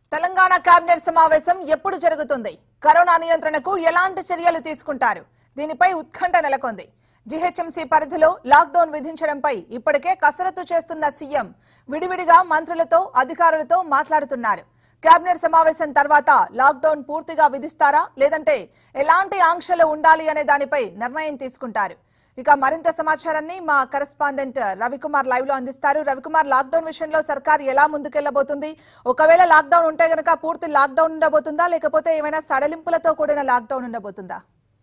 Telangana cabinet సమావేశం ఎప్పుడు జరుగుతుంది కరోనా నియంత్రణకు ఎలాంటి చర్యలు తీసుకుంటారు దీనిపై ఉత్కంఠ నెలకొంది జీహెచ్ఎంసీ పరిధిలో లాక్డౌన్ విధించడంపై ఇప్పటికే కసరత్తు చేస్తున్న సీఎం విడివిడిగా మంత్రులతో అధికారులతో మాట్లాడుతున్నారు కేబినెట్ సమావేశం తర్వాత లాక్డౌన్ పూర్తిగా విధిస్తారా లేదంటే ఎలాంటి ఆంక్షలు ఉండాలి అనే దానిపై నిర్ణయం తీసుకుంటారు ఇక మరింత సమాచారాన్ని మా కరెస్పాండెంట్ రవికుమార్ లైవ్ లో అందిస్తారు రవికుమార్ లాక్డౌన్ విషయంలో సర్కార్ ఎలా ముందుకెళ్లబోతుంది ఒకవేళ లాక్డౌన్ ఉంటే గనక పూర్తి లాక్డౌన్ ఉండబోతుందా లేకపోతే ఏమైనా సడలింపులతో కూడిన లాక్డౌన్ ఉండబోతుందా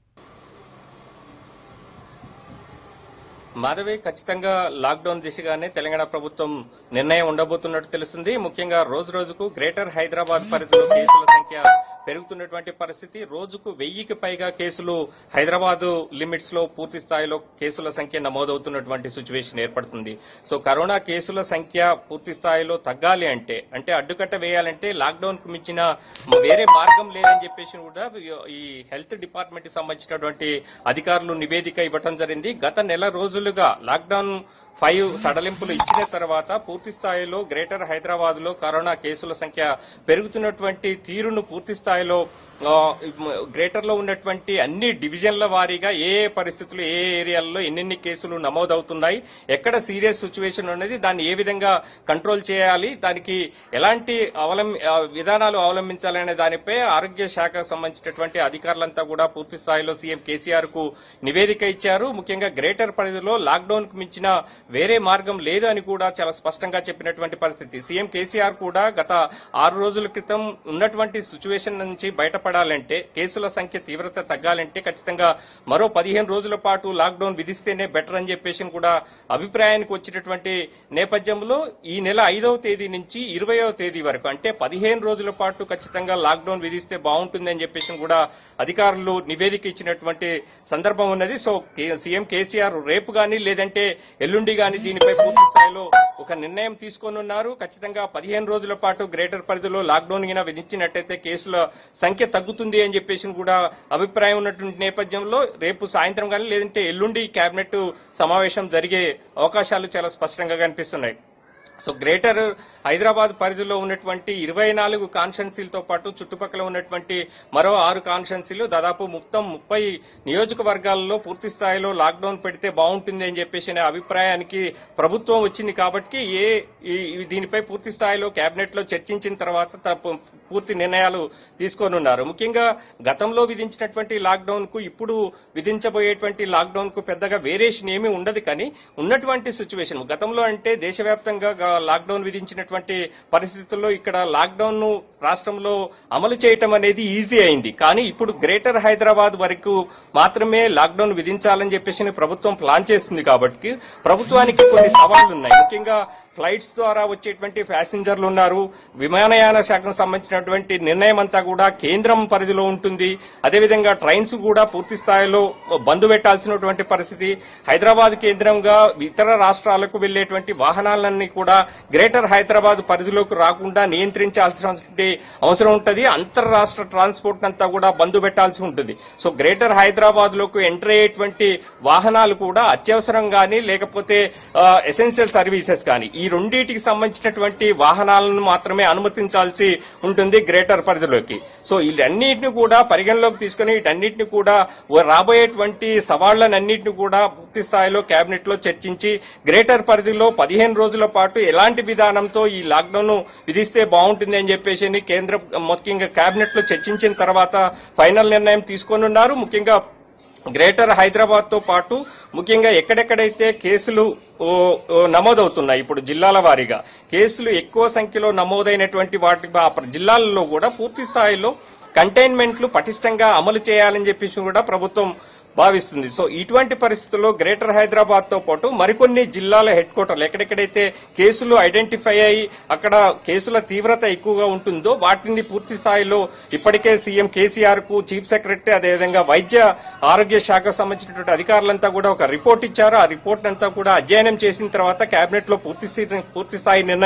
మాధవి ఖచ్చితంగా లాక్డౌన్ దిశగానే తెలంగాణ ప్రభుత్వం నిర్ణయం ఉండబోతున్నట్టు తెలుస్తుంది ముఖ్యంగా రోజు రోజుకు గ్రేటర్ హైదరాబాద్ పరిధిలో కేసుల సంఖ్య పెరుగుతున్నటువంటి పరిస్థితి రోజుకు వెయ్యికి పైగా కేసులు హైదరాబాద్ లిమిట్స్ లో పూర్తి స్థాయిలో కేసుల సంఖ్య నమోదవుతున్నటువంటి సిచ్యువేషన్ ఏర్పడుతుంది సో కరోనా కేసుల సంఖ్య పూర్తి స్థాయిలో తగ్గాలి అంటే అంటే అడ్డుకట్ట వేయాలంటే లాక్డౌన్ కు మించిన వేరే మార్గం లేదని చెప్పేసి కూడా ఈ హెల్త్ డిపార్ట్మెంట్ కి సంబంధించినటువంటి అధికారులు నివేదిక ఇవ్వడం జరిగింది గత నెల రోజులుగా లాక్డౌన్ ఫైవ్ సడలింపులు ఇచ్చిన తర్వాత పూర్తి స్థాయిలో గ్రేటర్ హైదరాబాద్ లో కరోనా కేసుల సంఖ్య పెరుగుతున్నటువంటి తీరును పూర్తి స్థాయిలో ఆ, గ్రేటర్ లో ఉన్నటువంటి అన్ని డివిజన్ల వారీగా ఏ ఏ పరిస్థితులు ఏ ఏ ఏరియాల్లో ఎన్నెన్ని కేసులు నమోదవుతున్నాయి ఎక్కడ సీరియస్ సిచ్యువేషన్ ఉన్నది దాన్ని ఏ విధంగా కంట్రోల్ చేయాలి దానికి ఎలాంటి అవలం- ఆ, విధానాలు అవలంబించాలనే దానిపై ఆరోగ్య శాఖకు సంబంధించినటువంటి అధికారులంతా కూడా పూర్తి స్థాయిలో సీఎం కేసీఆర్ కు నివేదిక ఇచ్చారు ముఖ్యంగా గ్రేటర్ పరిధిలో లాక్డౌన్ కు మించిన వేరే మార్గం లేదు అని కూడా చాలా స్పష్టంగా చెప్పినటువంటి పరిస్థితి సీఎం కేసీఆర్ కూడా గత ఆరు రోజుల క్రితం ఉన్నటువంటి సిచ్యువేషన్ నుంచి బయటపడాలంటే కేసుల సంఖ్య తీవ్రత తగ్గాలంటే ఖచ్చితంగా మరో పదిహేను రోజుల పాటు లాక్డౌన్ విధిస్తేనే బెటర్ అని చెప్పేసి కూడా అభిప్రాయానికి వచ్చినటువంటి నేపథ్యంలో ఈ నెల ఐదవ తేదీ నుంచి ఇరవయవ తేదీ వరకు అంటే పదిహేను రోజుల పాటు ఖచ్చితంగా లాక్డౌన్ విధిస్తే బాగుంటుందని చెప్పేసి కూడా అధికారులు నివేదిక ఇచ్చినటువంటి సందర్భం ఉన్నది సో కే- సీఎం కేసీఆర్ రేపు గాని లేదంటే ఎల్లుండి గాని దీనిపై పూర్తి స్థాయిలో ఒక నిర్ణయం తీసుకోనున్నారు ఖచ్చితంగా పదిహేను రోజుల పాటు గ్రేటర్ పరిధిలో లాక్డౌన్ గిన విధించినట్టయితే కేసుల సంఖ్య తగ్గుతుంది అని చెప్పేసి కూడా అభిప్రాయం ఉన్నటువంటి నేపథ్యంలో రేపు సాయంత్రం కానీ లేదంటే ఎల్లుండి కేబినెట్ సమావేశం జరిగే అవకాశాలు చాలా స్పష్టంగా కనిపిస్తున్నాయి సో గ్రేటర్ హైదరాబాద్ పరిధిలో ఉన్నటువంటి ఇరవై నాలుగు కాన్స్టెన్సీలతో పాటు చుట్టుపక్కల ఉన్నటువంటి మరో ఆరు కాన్స్టెన్సీలు దాదాపు మొత్తం ముప్పై నియోజకవర్గాల్లో పూర్తి స్థాయిలో లాక్డౌన్ పెడితే బాగుంటుంది అని చెప్పేసి అనే అభిప్రాయానికి ప్రభుత్వం వచ్చింది కాబట్టి ఏ ఈ- ఈ దీనిపై పూర్తి స్థాయిలో కేబినెట్ లో చర్చించిన తర్వాత త- పూర్తి నిర్ణయాలు తీసుకోనున్నారు ముఖ్యంగా గతంలో విధించినటువంటి లాక్డౌన్ కు ఇప్పుడు విధించబోయేటువంటి లాక్డౌన్ కు పెద్దగా వేరియేషన్ ఏమీ ఉండదు కానీ ఉన్నటువంటి సిచ్యువేషన్ గతంలో అంటే దేశవ్యాప్తంగా గా- లాక్డౌన్ విధించినటువంటి పరిస్థితుల్లో ఇక్కడ లాక్డౌన్ ను రాష్ట్రంలో అమలు చేయటం అనేది ఈజీ అయింది కానీ ఇప్పుడు గ్రేటర్ హైదరాబాద్ వరకు మాత్రమే లాక్డౌన్ విధించాలని చెప్పేసి ప్రభుత్వం ప్లాన్ చేస్తుంది కాబట్టి ప్రభుత్వానికి కొన్ని సవాళ్లు ఉన్నాయి ముఖ్యంగా ఫ్లైట్స్ ద్వారా వచ్చేటువంటి ప్యాసింజర్లు ఉన్నారు విమానయాన శాఖకు సంబంధించినటువంటి నిర్ణయం అంతా కూడా కేంద్రం పరిధిలో ఉంటుంది అదేవిధంగా ట్రైన్స్ కూడా పూర్తి స్థాయిలో బంద్ పెట్టాల్సినటువంటి పరిస్థితి హైదరాబాద్ కేంద్రంగా ఇతర రాష్ట్రాలకు వెళ్లేటువంటి వాహనాలన్నీ కూడా గ్రేటర్ హైదరాబాద్ పరిధిలోకి రాకుండా నియంత్రించాల్సినటువంటి అవసరం ఉంటుంది అంతర్రాష్ట్ర ట్రాన్స్పోర్ట్ అంతా కూడా బంద్ పెట్టాల్సి ఉంటుంది సో గ్రేటర్ హైదరాబాద్ లోకి ఎంటర్ అయ్యేటువంటి వాహనాలు కూడా అత్యవసరం గానీ లేకపోతే ఎసెన్షియల్ సర్వీసెస్ కానీ ఈ రెండింటికి సంబంధించినటువంటి వాహనాలను మాత్రమే అనుమతించాల్సి ఉంటుంది గ్రేటర్ పరిధిలోకి సో వీటన్నిటిని కూడా పరిగణలోకి తీసుకుని వీటన్నిటిని కూడా ఓ- రాబోయేటువంటి సవాళ్లన్నింటిని కూడా పూర్తి స్థాయిలో కేబినెట్ లో చర్చించి గ్రేటర్ పరిధిలో పదిహేను రోజుల పాటు ఎలాంటి విధానంతో ఈ లాక్డౌన్ విధిస్తే బాగుంటుంది అని చెప్పేసి కేంద్ర ముఖ్యంగా కేబినెట్ లో చర్చించిన తర్వాత ఫైనల్ నిర్ణయం తీసుకోనున్నారు ముఖ్యంగా గ్రేటర్ హైదరాబాద్ తో పాటు ముఖ్యంగా ఎక్కడెక్కడైతే కేసులు ఓ, ఓ, నమోదవుతున్నాయి ఇప్పుడు జిల్లాల వారీగా కేసులు ఎక్కువ సంఖ్యలో నమోదైనటువంటి వాటి ఆ ప్ర- జిల్లాలలో కూడా పూర్తి స్థాయిలో కంటైన్మెంట్లు పటిష్టంగా అమలు చేయాలని చెప్పేసి కూడా ప్రభుత్వం భావిస్తుంది సో ఇటువంటి పరిస్థితుల్లో గ్రేటర్ హైదరాబాద్ తో పాటు మరికొన్ని జిల్లాల హెడ్ క్వార్టర్లు ఎక్కడెక్కడైతే కేసులు ఐడెంటిఫై అయ్యి అక్కడ కేసుల తీవ్రత ఎక్కువగా ఉంటుందో వాటిని పూర్తి స్థాయిలో ఇప్పటికే సీఎం కేసీఆర్ కు చీఫ్ సెక్రటరీ అదేవిధంగా వైద్య ఆరోగ్య శాఖకు సంబంధించినటువంటి అధికారులంతా కూడా ఒక రిపోర్ట్ ఇచ్చారు ఆ రిపోర్ట్ అంతా కూడా అధ్యయనం చేసిన తర్వాత కేబినెట్ లో పూర్తి స్థాయి- పూర్తి స్థాయి నిర్ణయం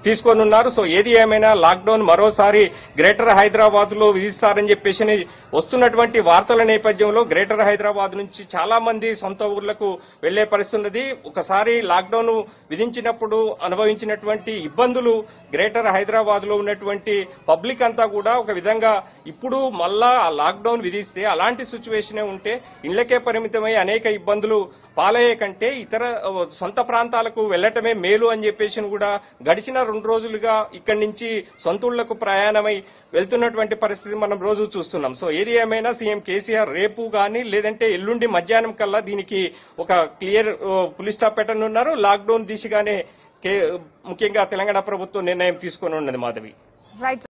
తీసుకోనున్నారు సో ఏది ఏమైనా లాక్డౌన్ మరోసారి గ్రేటర్ హైదరాబాద్ లో విధిస్తారని చెప్పేసి వస్తున్నటువంటి వార్తల నేపథ్యంలో గ్రేటర్ హైదరాబాద్ నుంచి చాలా మంది సొంత ఊర్లకు వెళ్లే పరిస్థితి ఉన్నది ఒకసారి లాక్డౌన్ విధించినప్పుడు అనుభవించినటువంటి ఇబ్బందులు గ్రేటర్ హైదరాబాద్ లో ఉన్నటువంటి పబ్లిక్ అంతా కూడా ఒక విధంగా ఇప్పుడు మళ్ళా ఆ లాక్డౌన్ విధిస్తే అలాంటి సిచ్యువేషన్ ఉంటే ఇళ్లకే పరిమితమై అనేక ఇబ్బందులు పాలయ్యే కంటే ఇతర ఆ, సొంత ప్రాంతాలకు వెళ్లటమే మేలు అని చెప్పేసి కూడా గడిచిన రెండు రోజులుగా ఇక్కడి నుంచి సొంతూళ్లకు ప్రయాణమై వెళ్తున్నటువంటి పరిస్థితి మనం రోజు చూస్తున్నాం సో ఏది ఏమైనా సీఎం కేసీఆర్ రేపు గాని లేదంటే ఎల్లుండి మధ్యాహ్నం కల్లా దీనికి ఒక క్లియర్ పులి స్టాప్ పెట్టనున్నారు లాక్డౌన్ దిశగానే కే- ముఖ్యంగా తెలంగాణ ప్రభుత్వం నిర్ణయం తీసుకొని ఉన్నది మాధవి రైట్